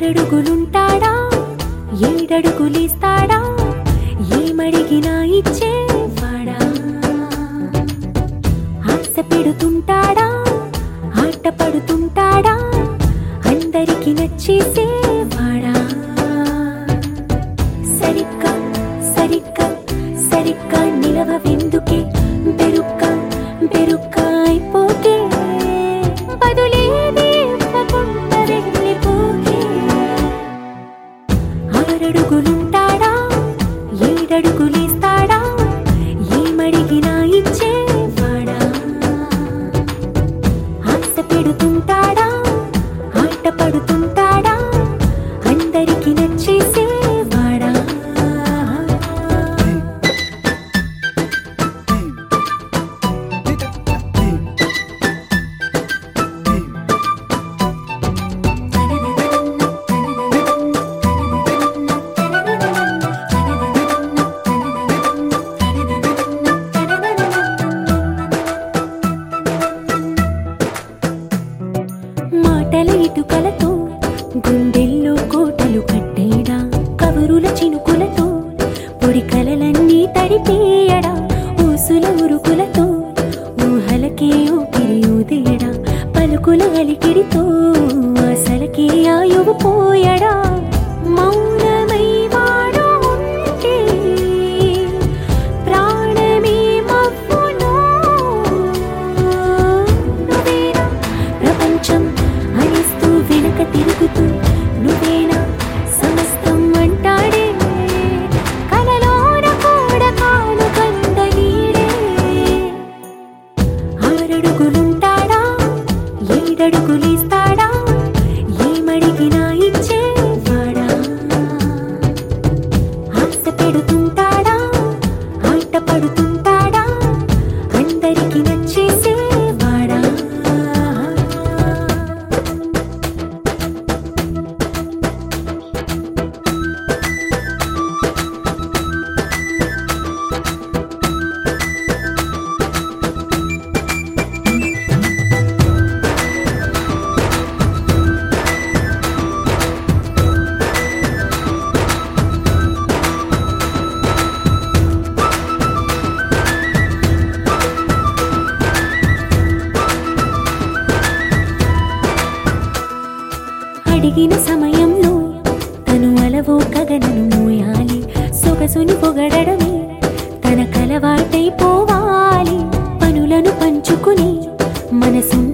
ఆరడుగులుంటాడా ఏడడుగులిస్తాడా ఏమడిగినా ఇచ్చేవాడా ఆశ పెడుతుంటాడా ఆట పడుతుంటాడా అందరికి నచ్చేసేవాడా సరిగ్గా సరిగ్గా సరిగ్గా నిలవవెందుకే బెరుక్క బెరుక్క అయిపోకే బదులేది ఇవ్వకుండా వెళ్ళిపోకే ఆరడుగులుంటాడా ఏడడుగులేస్తాడా ఏమడిగినా ఇచ్చేవాడా ఆశ పెడుతుంటాడా ఆట పడుతుంటాడా అందరికి నచ్చేసేవాడా మాటల ఇటుకలతో గుండెల్లో కోటలు కట్టేడా కబురుల చినుకులతో పొడి కలలన్నీ తడిపేయడా ఊసుల ఉరుకులతో ఊహలకే ఊపిరి ఊదేయడా పలుకుల అలికిడితో అసలకే ఆయువు పోయడా మౌనమై వాడు ఉంటే ప్రాణమే మవ్వును నువ్వేనా ప్రపంచం అనిస్తూ వెనక తిరుగుతూ నువ్వేనా సమస్తం అంటాడే కలలోన కూడా కాను కంద నీడే ఆరడుగులుంటాడా ఏడడుగులిస్తాడా ఏమడిగినా ఇచ్చేవాడా ఆశ పెడుతుంటాడా ఆట పడుతుంటాడా అందరికి నచ్చేసేవాడా అడిగిన సమయంలో తను అలవో కగనను మోయాలి సొగసుని పొగడమే తన కలవాటైపోవాలి పనులను పంచుకుని మనసు